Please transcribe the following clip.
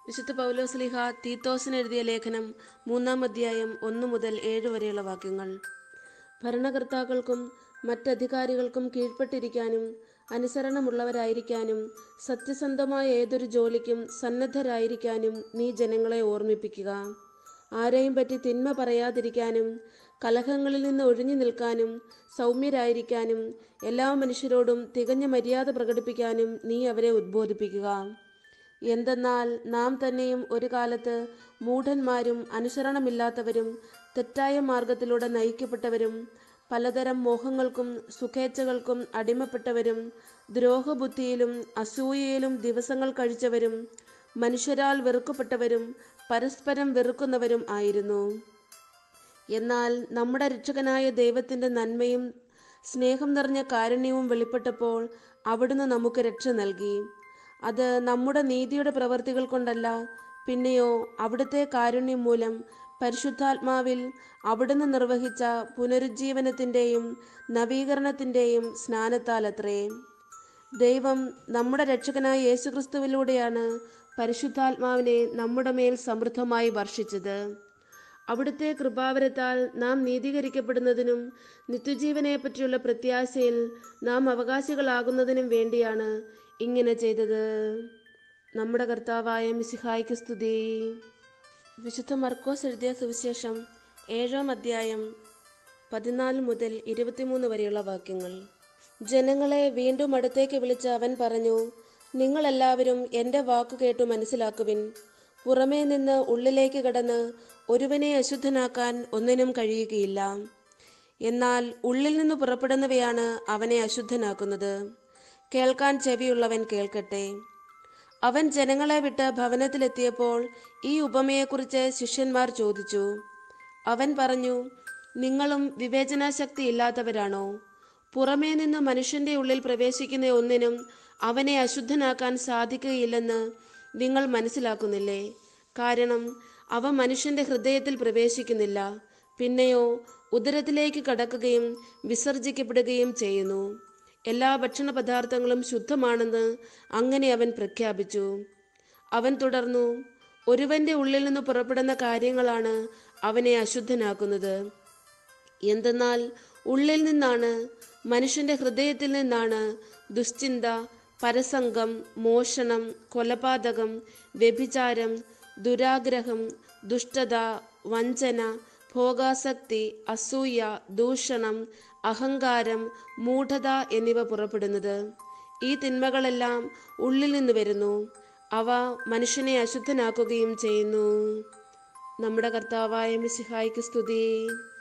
വിശുദ്ധ പൗലോസ്ലിഹ തീത്തോസിന് എഴുതിയ ലേഖനം മൂന്നാം അധ്യായം ഒന്ന് മുതൽ ഏഴ് വരെയുള്ള വാക്യങ്ങൾ ഭരണകർത്താക്കൾക്കും മറ്റധികാരികൾക്കും കീഴ്പ്പെട്ടിരിക്കാനും അനുസരണമുള്ളവരായിരിക്കാനും സത്യസന്ധമായ ഏതൊരു ജോലിക്കും സന്നദ്ധരായിരിക്കാനും നീ ജനങ്ങളെ ഓർമ്മിപ്പിക്കുക ആരെയും പറ്റി തിന്മ പറയാതിരിക്കാനും കലഹങ്ങളിൽ നിന്ന് ഒഴിഞ്ഞു നിൽക്കാനും സൗമ്യരായിരിക്കാനും എല്ലാ മനുഷ്യരോടും തികഞ്ഞ മര്യാദ പ്രകടിപ്പിക്കാനും നീ അവരെ ഉദ്ബോധിപ്പിക്കുക എന്തെന്നാൽ നാം തന്നെയും ഒരു കാലത്ത് മൂഢന്മാരും അനുസരണമില്ലാത്തവരും തെറ്റായ മാർഗത്തിലൂടെ നയിക്കപ്പെട്ടവരും പലതരം മോഹങ്ങൾക്കും സുഖേച്ഛകൾക്കും അടിമപ്പെട്ടവരും ദ്രോഹബുദ്ധിയിലും അസൂയയിലും ദിവസങ്ങൾ കഴിച്ചവരും മനുഷ്യരാൽ വെറുക്കപ്പെട്ടവരും പരസ്പരം വെറുക്കുന്നവരും ആയിരുന്നു എന്നാൽ നമ്മുടെ രക്ഷകനായ ദൈവത്തിൻ്റെ നന്മയും സ്നേഹം നിറഞ്ഞ കാരുണ്യവും വെളിപ്പെട്ടപ്പോൾ അവിടുന്ന് നമുക്ക് രക്ഷ നൽകി അത് നമ്മുടെ നീതിയുടെ പ്രവർത്തികൾ കൊണ്ടല്ല പിന്നെയോ അവിടുത്തെ കാരുണ്യം മൂലം പരിശുദ്ധാത്മാവിൽ അവിടുന്ന് നിർവഹിച്ച പുനരുജ്ജീവനത്തിൻ്റെയും നവീകരണത്തിൻ്റെയും സ്നാനത്താലത്രേ ദൈവം നമ്മുടെ രക്ഷകനായ യേശുക്രിസ്തുവിലൂടെയാണ് പരിശുദ്ധാത്മാവിനെ നമ്മുടെ മേൽ സമൃദ്ധമായി വർഷിച്ചത് അവിടുത്തെ കൃപാവരത്താൽ നാം നീതീകരിക്കപ്പെടുന്നതിനും നിത്യജീവനെ പറ്റിയുള്ള പ്രത്യാശയിൽ നാം അവകാശികളാകുന്നതിനും വേണ്ടിയാണ് ഇങ്ങനെ ചെയ്തത് നമ്മുടെ കർത്താവായ മിസിഹായ്ക്ക് സ്തുതി വിശുദ്ധ മർക്കോസ് എഴുതിയ സുവിശേഷം ഏഴാം അധ്യായം പതിനാല് മുതൽ ഇരുപത്തിമൂന്ന് വരെയുള്ള വാക്യങ്ങൾ ജനങ്ങളെ വീണ്ടും അടുത്തേക്ക് വിളിച്ച് അവൻ പറഞ്ഞു നിങ്ങളെല്ലാവരും എൻ്റെ വാക്കു കേട്ടു മനസ്സിലാക്കുവിൻ പുറമേ നിന്ന് ഉള്ളിലേക്ക് കടന്ന് ഒരുവനെ അശുദ്ധനാക്കാൻ ഒന്നിനും കഴിയുകയില്ല എന്നാൽ ഉള്ളിൽ നിന്ന് പുറപ്പെടുന്നവയാണ് അവനെ അശുദ്ധനാക്കുന്നത് കേൾക്കാൻ ചെവിയുള്ളവൻ കേൾക്കട്ടെ അവൻ ജനങ്ങളെ വിട്ട് ഭവനത്തിലെത്തിയപ്പോൾ ഈ ഉപമയെക്കുറിച്ച് ശിഷ്യന്മാർ ചോദിച്ചു അവൻ പറഞ്ഞു നിങ്ങളും വിവേചനാശക്തി ഇല്ലാത്തവരാണോ പുറമേ നിന്ന് മനുഷ്യന്റെ ഉള്ളിൽ പ്രവേശിക്കുന്ന ഒന്നിനും അവനെ അശുദ്ധനാക്കാൻ സാധിക്കുകയില്ലെന്ന് നിങ്ങൾ മനസ്സിലാക്കുന്നില്ലേ കാരണം അവ മനുഷ്യന്റെ ഹൃദയത്തിൽ പ്രവേശിക്കുന്നില്ല പിന്നെയോ ഉദരത്തിലേക്ക് കടക്കുകയും വിസർജിക്കപ്പെടുകയും ചെയ്യുന്നു എല്ലാ ഭക്ഷണ പദാർത്ഥങ്ങളും ശുദ്ധമാണെന്ന് അങ്ങനെ അവൻ പ്രഖ്യാപിച്ചു അവൻ തുടർന്നു ഒരുവന്റെ ഉള്ളിൽ നിന്ന് പുറപ്പെടുന്ന കാര്യങ്ങളാണ് അവനെ അശുദ്ധനാക്കുന്നത് എന്തെന്നാൽ ഉള്ളിൽ നിന്നാണ് മനുഷ്യന്റെ ഹൃദയത്തിൽ നിന്നാണ് ദുശ്ചിന്ത പരസംഗം മോഷണം കൊലപാതകം വ്യഭിചാരം ദുരാഗ്രഹം ദുഷ്ടത വഞ്ചന ഭോഗാസക്തി അസൂയ ദൂഷണം അഹങ്കാരം മൂഢത എന്നിവ പുറപ്പെടുന്നത് ഈ തിന്മകളെല്ലാം ഉള്ളിൽ നിന്ന് വരുന്നു അവ മനുഷ്യനെ അശുദ്ധനാക്കുകയും ചെയ്യുന്നു നമ്മുടെ കർത്താവായ മിസിഹായ്ക്ക് സ്തുതി